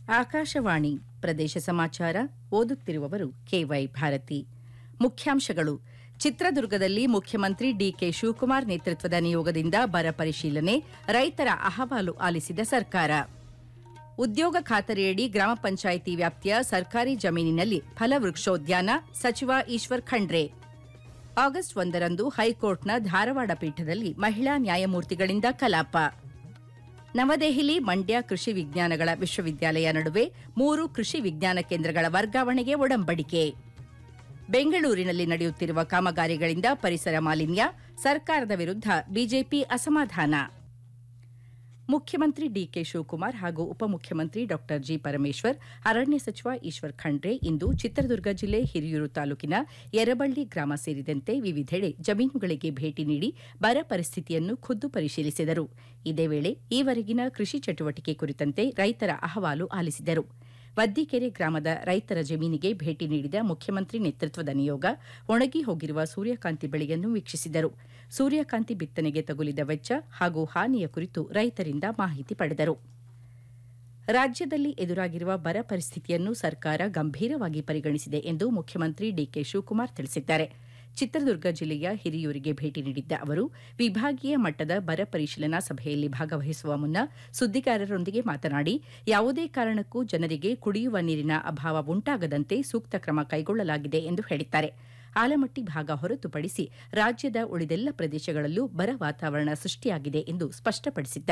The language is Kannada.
ಆಕಾಶವಾಣಿ ಪ್ರದೇಶ ಸಮಾಚಾರ ಓದುತ್ತಿರುವವರು ಕೆವೈ ಭಾರತಿ ಮುಖ್ಯಾಂಶಗಳು ಚಿತ್ರದುರ್ಗದಲ್ಲಿ ಮುಖ್ಯಮಂತ್ರಿ ಡಿಕೆ ಶಿವಕುಮಾರ್ ನೇತೃತ್ವದ ನಿಯೋಗದಿಂದ ಬರ ಪರಿಶೀಲನೆ ರೈತರ ಅಹವಾಲು ಆಲಿಸಿದ ಸರ್ಕಾರ ಉದ್ಯೋಗ ಖಾತರಿಯಡಿ ಗ್ರಾಮ ಪಂಚಾಯಿತಿ ವ್ಯಾಪ್ತಿಯ ಸರ್ಕಾರಿ ಜಮೀನಿನಲ್ಲಿ ಫಲವೃಕ್ಷೋದ್ಯಾನ ಸಚಿವ ಈಶ್ವರ್ ಖಂಡ್ರೆ ಆಗಸ್ಟ್ ಒಂದರಂದು ಹೈಕೋರ್ಟ್ನ ಧಾರವಾಡ ಪೀಠದಲ್ಲಿ ಮಹಿಳಾ ನ್ಯಾಯಮೂರ್ತಿಗಳಿಂದ ಕಲಾಪ ನವದೆಹಲಿ ಮಂಡ್ಯ ಕೃಷಿ ವಿಜ್ಞಾನಗಳ ವಿಶ್ವವಿದ್ಯಾಲಯ ನಡುವೆ ಮೂರು ಕೃಷಿ ವಿಜ್ಞಾನ ಕೇಂದ್ರಗಳ ವರ್ಗಾವಣೆಗೆ ಒಡಂಬಡಿಕೆ ಬೆಂಗಳೂರಿನಲ್ಲಿ ನಡೆಯುತ್ತಿರುವ ಕಾಮಗಾರಿಗಳಿಂದ ಪರಿಸರ ಮಾಲಿನ್ಯ ಸರ್ಕಾರದ ವಿರುದ್ಧ ಬಿಜೆಪಿ ಅಸಮಾಧಾನ ಮುಖ್ಯಮಂತ್ರಿ ಡಿಕೆ ಶಿವಕುಮಾರ್ ಹಾಗೂ ಉಪಮುಖ್ಯಮಂತ್ರಿ ಡಾ ಜಿ ಪರಮೇಶ್ವರ್ ಅರಣ್ಯ ಸಚಿವ ಈಶ್ವರ್ ಖಂಡ್ರೆ ಇಂದು ಚಿತ್ರದುರ್ಗ ಜಿಲ್ಲೆ ಹಿರಿಯೂರು ತಾಲೂಕಿನ ಯರಬಳ್ಳಿ ಗ್ರಾಮ ಸೇರಿದಂತೆ ವಿವಿಧೆಡೆ ಜಮೀನುಗಳಿಗೆ ಭೇಟಿ ನೀಡಿ ಬರ ಪರಿಸ್ಥಿತಿಯನ್ನು ಖುದ್ದು ಪರಿಶೀಲಿಸಿದರು ಇದೇ ವೇಳೆ ಈವರೆಗಿನ ಕೃಷಿ ಚಟುವಟಿಕೆ ಕುರಿತಂತೆ ರೈತರ ಅಹವಾಲು ಆಲಿಸಿದರು ವದ್ದಿಕೆರೆ ಗ್ರಾಮದ ರೈತರ ಜಮೀನಿಗೆ ಭೇಟಿ ನೀಡಿದ ಮುಖ್ಯಮಂತ್ರಿ ನೇತೃತ್ವದ ನಿಯೋಗ ಒಣಗಿ ಹೋಗಿರುವ ಸೂರ್ಯಕಾಂತಿ ಬೆಳೆಯನ್ನು ವೀಕ್ಷಿಸಿದರು ಸೂರ್ಯಕಾಂತಿ ಬಿತ್ತನೆಗೆ ತಗುಲಿದ ವೆಚ್ಚ ಹಾಗೂ ಹಾನಿಯ ಕುರಿತು ರೈತರಿಂದ ಮಾಹಿತಿ ಪಡೆದರು ರಾಜ್ಯದಲ್ಲಿ ಎದುರಾಗಿರುವ ಬರ ಪರಿಸ್ಥಿತಿಯನ್ನು ಸರ್ಕಾರ ಗಂಭೀರವಾಗಿ ಪರಿಗಣಿಸಿದೆ ಎಂದು ಮುಖ್ಯಮಂತ್ರಿ ಡಿಕೆ ಶಿವಕುಮಾರ್ ತಿಳಿಸಿದ್ದಾರೆ ಚಿತ್ರದುರ್ಗ ಜಿಲ್ಲೆಯ ಹಿರಿಯೂರಿಗೆ ಭೇಟಿ ನೀಡಿದ್ದ ಅವರು ವಿಭಾಗೀಯ ಮಟ್ಟದ ಬರ ಪರಿಶೀಲನಾ ಸಭೆಯಲ್ಲಿ ಭಾಗವಹಿಸುವ ಮುನ್ನ ಸುದ್ದಿಗಾರರೊಂದಿಗೆ ಮಾತನಾಡಿ ಯಾವುದೇ ಕಾರಣಕ್ಕೂ ಜನರಿಗೆ ಕುಡಿಯುವ ನೀರಿನ ಅಭಾವ ಉಂಟಾಗದಂತೆ ಸೂಕ್ತ ಕ್ರಮ ಕೈಗೊಳ್ಳಲಾಗಿದೆ ಎಂದು ಹೇಳಿದ್ದಾರೆ ಆಲಮಟ್ಟಿ ಭಾಗ ಹೊರತುಪಡಿಸಿ ರಾಜ್ಯದ ಉಳಿದೆಲ್ಲ ಪ್ರದೇಶಗಳಲ್ಲೂ ಬರ ವಾತಾವರಣ ಸೃಷ್ಟಿಯಾಗಿದೆ ಎಂದು ಸ್ಪಷ್ಟಪಡಿಸಿದ್ದಾರೆ